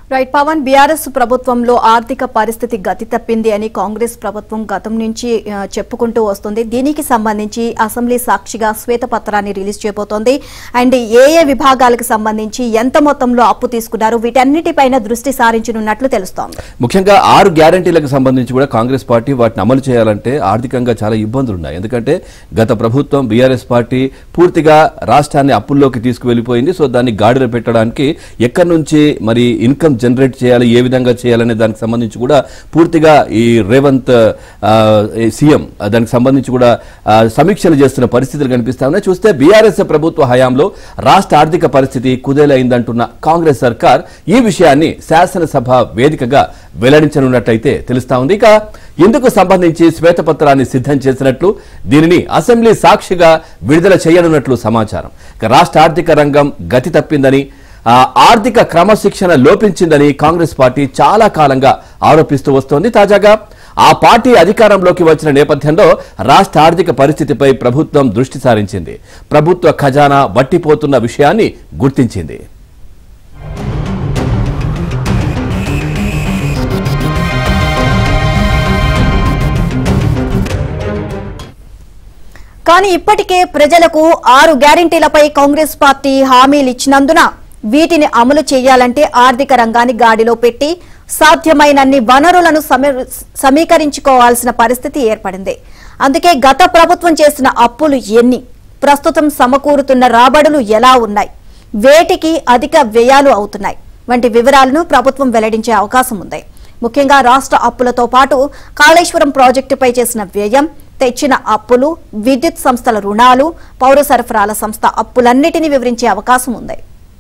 right Pawan BRS ప్రభుత్వంలో ఆర్థిక పరిస్థితి గతి తప్పింది అని కాంగ్రెస్ ప్రభుత్వం గతం నుంచి ఆ, చెప్పుకుంటూ వస్తుంది దీనికి సంబంధించి అసెంబ్లీ సాక్షిగా శ్వేతపత్రాన్ని రిలీజ్ చేయబోతోంది అండ్ ఏ ఏ విభాగాలకు సంబంధించి ఎంత మొత్తంలో అప్పు తీసుకున్నారు వీటన్నిటిపైన దృష్టి సారించనున్నట్లు తెలుస్తోంది ముఖ్యంగా ఆరు గ్యారంటీలకు సంబంధించి కూడా కాంగ్రెస్ పార్టీ వాటిని అమలు చేయాలంటే ఆర్థికంగా చాలా ఇబ్బందులు ఉన్నాయి ఎందుకంటే గత ప్రభుత్వం బీఆర్ఎస్ పార్టీ పూర్తిగా రాష్ట్రాన్ని అప్పుల్లోకి తీసుకువెళ్ళిపోయింది సో దాన్ని గాడిలో పెట్టడానికి ఎక్కడి నుంచి మరి ఇన్కమ్ జనరేట్ చేయాలి ఏ విధంగా చేయాలనే దానికి సంబంధించి కూడా పూర్తిగా ఈ రేవంత్ ఆ, ఈ సీఎం ఆ, దానికి సంబంధించి కూడా ఆ, సమీక్షలు చేస్తున్న పరిస్థితులు కనిపిస్తా ఉన్నాయి చూస్తే బీఆర్ఎస్ ప్రభుత్వ హయాంలో రాష్ట్ర ఆర్థిక పరిస్థితి కుదేలైందంటున్న కాంగ్రెస్ సర్కార్ ఈ విషయాన్ని శాసనసభ వేదికగా వెల్లడించనున్నట్లయితే తెలుస్తా ఉంది ఇక ఇందుకు సంబంధించి శ్వేతపత్రాన్ని సిద్ధం చేసినట్లు దీనిని అసెంబ్లీ సాక్షిగా విడుదల చేయనున్నట్లు సమాచారం ఇక రాష్ట్ర ఆర్థిక రంగం గతి తప్పిందని ఆ, ఆర్థిక క్రమశిక్షణ లోపించిందని కాంగ్రెస్ పార్టీ చాలా కాలంగా ఆరోపిస్తూ వస్తోంది తాజాగా ఆ పార్టీ అధికారంలోకి వచ్చిన నేపథ్యంలో రాష్ట్ర ఆర్థిక పరిస్థితిపై ప్రభుత్వం దృష్టి సారించింది ప్రభుత్వ ఖజానా వట్టిపోతున్న విషయాన్ని గుర్తించింది కానీ ఇప్పటికే ప్రజలకు ఆరు గ్యారంటీలపై కాంగ్రెస్ పార్టీ హామీలు ఇచ్చినందున వీటిని అమలు చేయాలంటే ఆర్థిక రంగాన్ని గాడిలో పెట్టి సాధ్యమైనన్ని వనరులను సమీ- సమీకరించుకోవాల్సిన పరిస్థితి ఏర్పడింది అందుకే గత ప్రభుత్వం చేసిన అప్పులు ఎన్ని ప్రస్తుతం సమకూరుతున్న రాబడులు ఎలా ఉన్నాయి వేటికి అధిక వ్యయాలు అవుతున్నాయి వంటి వివరాలను ప్రభుత్వం వెల్లడించే అవకాశం ఉంది ముఖ్యంగా రాష్ట్ర అప్పులతో పాటు కాళేశ్వరం ప్రాజెక్టుపై చేసిన వ్యయం తెచ్చిన అప్పులు విద్యుత్ సంస్థల రుణాలు పౌర సరఫరాల సంస్థ అప్పులన్నిటినీ వివరించే అవకాశం ఉంది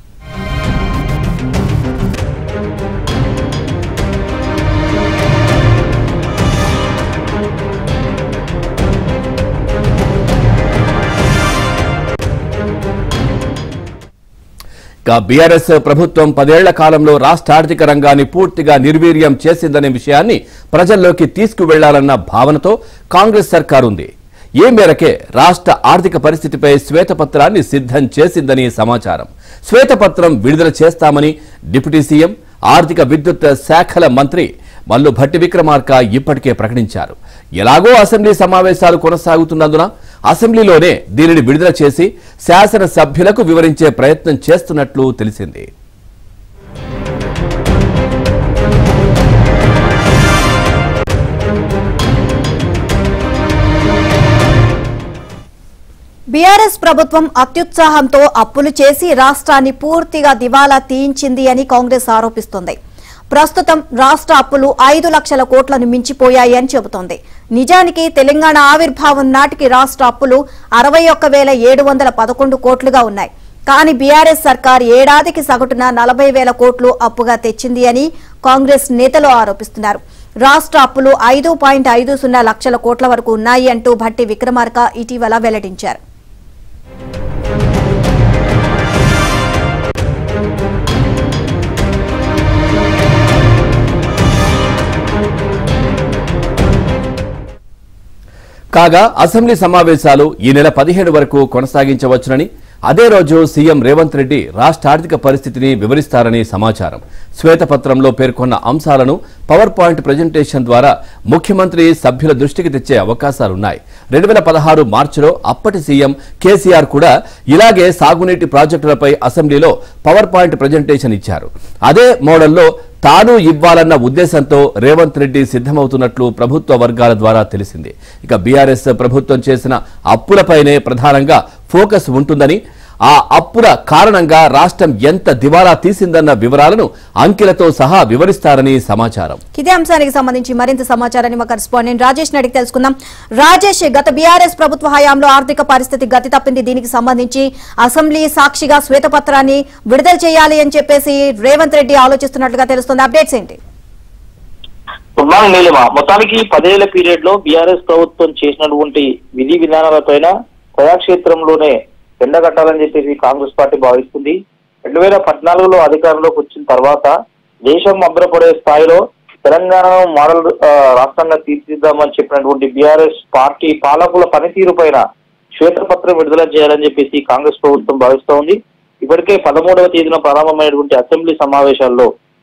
ఇక బీఆర్ఎస్ ప్రభుత్వం పదేళ్ల కాలంలో రాష్ట్ర ఆర్థిక రంగాన్ని పూర్తిగా నిర్వీర్యం చేసిందనే విషయాన్ని ప్రజల్లోకి తీసుకువెళ్లాలన్న భావనతో కాంగ్రెస్ సర్కార్ ఉంది ఈ మేరకే రాష్ట్ర ఆర్థిక పరిస్థితిపై శ్వేతపత్రాన్ని సిద్ధం చేసిందని సమాచారం శ్వేతపత్రం విడుదల చేస్తామని డిప్యూటీ సీఎం ఆర్థిక విద్యుత్ శాఖల మంత్రి మల్లు భట్టి విక్రమార్క ఇప్పటికే ప్రకటించారు ఎలాగో అసెంబ్లీ సమావేశాలు కొనసాగుతున్నందున అసెంబ్లీలోనే దీనిని విడుదల చేసి శాసన సభ్యులకు వివరించే ప్రయత్నం చేస్తున్నట్లు తెలిసింది బీఆర్ఎస్ ప్రభుత్వం అత్యుత్సాహంతో అప్పులు చేసి రాష్ట్రాన్ని పూర్తిగా దివాలా తీయించింది అని కాంగ్రెస్ ఆరోపిస్తోంది ప్రస్తుతం రాష్ట్ర అప్పులు ఐదు లక్షల కోట్లను మించిపోయాయి అని చెబుతోంది నిజానికి తెలంగాణ ఆవిర్భావం నాటికి రాష్ట్ర అప్పులు అరవై ఒక్క వేల ఏడు వందల పదకొండు కోట్లుగా ఉన్నాయి కానీ బీఆర్ఎస్ సర్కార్ ఏడాదికి సగటున నలభై వేల కోట్లు అప్పుగా తెచ్చింది అని కాంగ్రెస్ నేతలు ఆరోపిస్తున్నారు రాష్ట్ర అప్పులు ఐదు పాయింట్ ఐదు సున్నా లక్షల కోట్ల వరకు ఉన్నాయి అంటూ భట్టి విక్రమార్క ఇటీవల వెల్లడించారు కాగా అసెంబ్లీ సమావేశాలు ఈ నెల పదిహేడు వరకు కొనసాగించవచ్చునని అదే రోజు సీఎం రేవంత్ రెడ్డి రాష్ట్ర ఆర్థిక పరిస్థితిని వివరిస్తారని సమాచారం శ్వేతపత్రంలో పేర్కొన్న అంశాలను పవర్ పాయింట్ ప్రజెంటేషన్ ద్వారా ముఖ్యమంత్రి సభ్యుల దృష్టికి తెచ్చే అవకాశాలున్నాయి రెండు వేల పదహారు మార్చిలో అప్పటి సీఎం కేసీఆర్ కూడా ఇలాగే సాగునీటి ప్రాజెక్టులపై అసెంబ్లీలో పవర్ పాయింట్ ప్రజెంటేషన్ ఇచ్చారు అదే మోడల్లో తాను ఇవ్వాలన్న ఉద్దేశంతో రేవంత్ రెడ్డి సిద్ధమవుతున్నట్లు ప్రభుత్వ వర్గాల ద్వారా తెలిసింది ఇక బీఆర్ఎస్ ప్రభుత్వం చేసిన అప్పులపైనే ప్రధానంగా ఫోకస్ ఉంటుందని ఆ అప్పుల కారణంగా రాష్ట్రం ఎంత దివాలా తీసిందన్న వివరాలను అంకెలతో సహా వివరిస్తారని సమాచారం ఇదే అంశానికి సంబంధించి మరింత సమాచారాన్ని మా కరెస్పాండెంట్ రాజేష్ అడిగి తెలుసుకుందాం రాజేష్ గత బీఆర్ఎస్ ప్రభుత్వ హయాంలో ఆర్థిక పరిస్థితి గతి తప్పింది దీనికి సంబంధించి అసెంబ్లీ సాక్షిగా శ్వేతపత్రాన్ని విడుదల చేయాలి అని చెప్పేసి రేవంత్ రెడ్డి ఆలోచిస్తున్నట్లుగా తెలుస్తుంది అప్డేట్స్ ఏంటి గుడ్ మార్నింగ్ నీలిమ మొత్తానికి పదేళ్ల పీరియడ్ లో బీఆర్ఎస్ ప్రభుత్వం చేసినటువంటి విధి విధానాలపైన ప్రజాక్షేత్రంలోనే ఎండగట్టాలని చెప్పేసి కాంగ్రెస్ పార్టీ భావిస్తుంది రెండు వేల పద్నాలుగులో అధికారంలోకి వచ్చిన తర్వాత దేశం అగ్రపడే స్థాయిలో తెలంగాణను మోడల్ ఆ, రాష్ట్రంగా తీర్చిదిద్దామని చెప్పినటువంటి బీఆర్ఎస్ పార్టీ పాలకుల పనితీరు పైన శ్వేతపత్రం విడుదల చేయాలని చెప్పేసి కాంగ్రెస్ ప్రభుత్వం భావిస్తూ ఉంది ఇప్పటికే పదమూడవ తేదీన ప్రారంభమైనటువంటి అసెంబ్లీ సమావేశాల్లో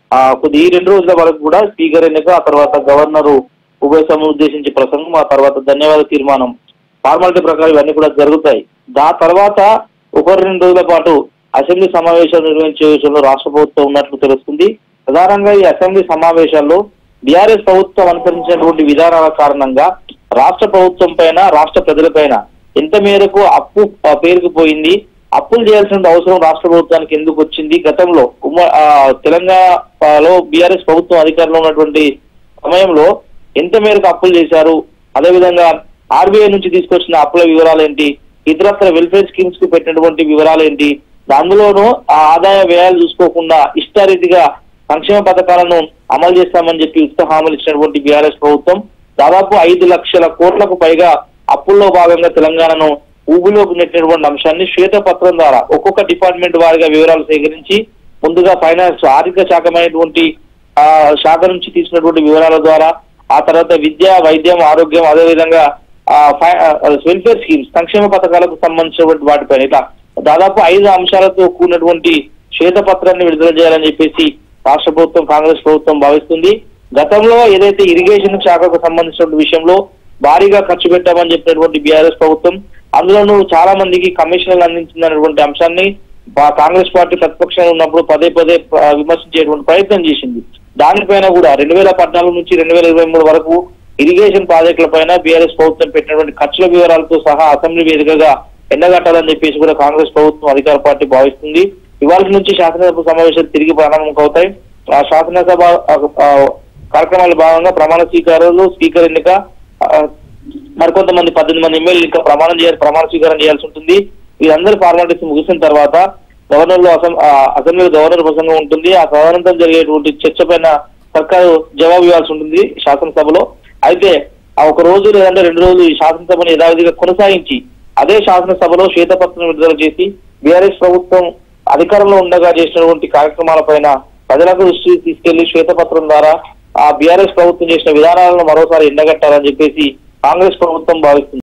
ఆ కొద్ది ఈ రెండు రోజుల వరకు కూడా స్పీకర్ ఎన్నిక ఆ తర్వాత గవర్నరు ఉభయ సభను ఉద్దేశించి ప్రసంగం ఆ తర్వాత ధన్యవాద తీర్మానం ఫార్మాలిటీ ప్రకారం ఇవన్నీ కూడా జరుగుతాయి దా తర్వాత ఒక రెండు రోజుల పాటు అసెంబ్లీ సమావేశాలు నిర్వహించే విషయంలో రాష్ట్ర ప్రభుత్వం ఉన్నట్లు తెలుస్తుంది ప్రధానంగా ఈ అసెంబ్లీ సమావేశాల్లో బీఆర్ఎస్ ప్రభుత్వం అనుసరించినటువంటి విధానాల కారణంగా రాష్ట్ర ప్రభుత్వం పైన రాష్ట్ర ప్రజలపైన ఎంత మేరకు అప్పు ఆ, పేరుకుపోయింది అప్పులు చేయాల్సిన అవసరం రాష్ట్ర ప్రభుత్వానికి ఎందుకు వచ్చింది గతంలో ఉమ్మ ఆ, తెలంగాణలో బీఆర్ఎస్ ప్రభుత్వం అధికారంలో ఉన్నటువంటి సమయంలో ఎంత మేరకు అప్పులు చేశారు అదేవిధంగా ఆర్బీఐ నుంచి తీసుకొచ్చిన అప్పుల వివరాలు ఏంటి ఇతరత్ర వెల్ఫేర్ స్కీమ్స్ కు పెట్టినటువంటి వివరాలు ఏంటి అందులోనూ ఆ ఆదాయ వ్యయాలు చూసుకోకుండా ఇష్టారీతిగా సంక్షేమ పథకాలను అమలు చేస్తామని చెప్పి ఉచిత హామీలు ఇచ్చినటువంటి బీఆర్ఎస్ ప్రభుత్వం దాదాపు ఐదు లక్షల కోట్లకు పైగా అప్పుల్లో భాగంగా తెలంగాణను ఊబిలోకి నెట్టినటువంటి అంశాన్ని శ్వేతపత్రం ద్వారా ఒక్కొక్క డిపార్ట్మెంట్ వారిగా వివరాలు సేకరించి ముందుగా ఫైనాన్స్ ఆర్థిక శాఖమైనటువంటి ఆ శాఖ నుంచి తీసినటువంటి వివరాల ద్వారా ఆ తర్వాత విద్య వైద్యం ఆరోగ్యం అదేవిధంగా ఆ, ఫై- ఆ, వెల్ఫేర్ స్కీమ్స్ సంక్షేమ పథకాలకు సంబంధించినటువంటి వాటిపైన ఇట్లా దాదాపు ఐదు అంశాలతో కూడినటువంటి శ్వేతపత్రాన్ని విడుదల చేయాలని చెప్పేసి రాష్ట్ర ప్రభుత్వం కాంగ్రెస్ ప్రభుత్వం భావిస్తుంది గతంలో ఏదైతే ఇరిగేషన్ శాఖకు సంబంధించిన విషయంలో భారీగా ఖర్చు పెట్టామని చెప్పినటువంటి బీఆర్ఎస్ ప్రభుత్వం అందులోనూ చాలా మందికి కమిషన్లు అందించిందనేటువంటి అంశాన్ని బా- కాంగ్రెస్ పార్టీ ప్రతిపక్షంలో ఉన్నప్పుడు పదే పదే ఆ, విమర్శించేటువంటి ప్రయత్నం చేసింది దానిపైన కూడా రెండు వేల పద్నాలుగు నుంచి రెండు వేల ఇరవై మూడు వరకు ఇరిగేషన్ ప్రాజెక్టుల పైన బీఆర్ఎస్ ప్రభుత్వం పెట్టినటువంటి ఖర్చుల వివరాలతో సహా అసెంబ్లీ వేదికగా ఎండగట్టాలని చెప్పేసి కూడా కాంగ్రెస్ ప్రభుత్వం అధికార పార్టీ భావిస్తుంది ఇవాళ నుంచి శాసనసభ సమావేశాలు తిరిగి ప్రారంభం అవుతాయి ఆ శాసనసభ ఆ, ఆ, కార్యక్రమాల భాగంగా ప్రమాణ స్వీకారాలు స్పీకర్ ఎన్నిక ఆ, మరికొంతమంది పద్దెనిమిది మంది ఎమ్మెల్యేలు ఇంకా ప్రమాణం చేయాలి ప్రమాణ స్వీకారం చేయాల్సి ఉంటుంది వీరందరి ఫార్మాలిటీస్ ముగిసిన తర్వాత గవర్నర్ లో అసెం- ఆ, అసెంబ్లీలో గవర్నర్ ప్రసంగం ఉంటుంది ఆ తదనంతరం జరిగేటువంటి చర్చ పైన సర్కారు జవాబు ఇవ్వాల్సి ఉంటుంది శాసనసభలో అయితే ఆ ఒక రోజు లేదంటే రెండు రోజులు ఈ శాసనసభను యథావిధిగా కొనసాగించి అదే శాసనసభలో శ్వేతపత్రం విడుదల చేసి బీఆర్ఎస్ ప్రభుత్వం అధికారంలో ఉండగా చేసినటువంటి కార్యక్రమాలపైన ప్రజలకు దృష్టి తీసుకెళ్లి శ్వేతపత్రం ద్వారా ఆ బీఆర్ఎస్ ప్రభుత్వం చేసిన విధానాలను మరోసారి ఎండగట్టాలని చెప్పేసి కాంగ్రెస్ ప్రభుత్వం భావిస్తుంది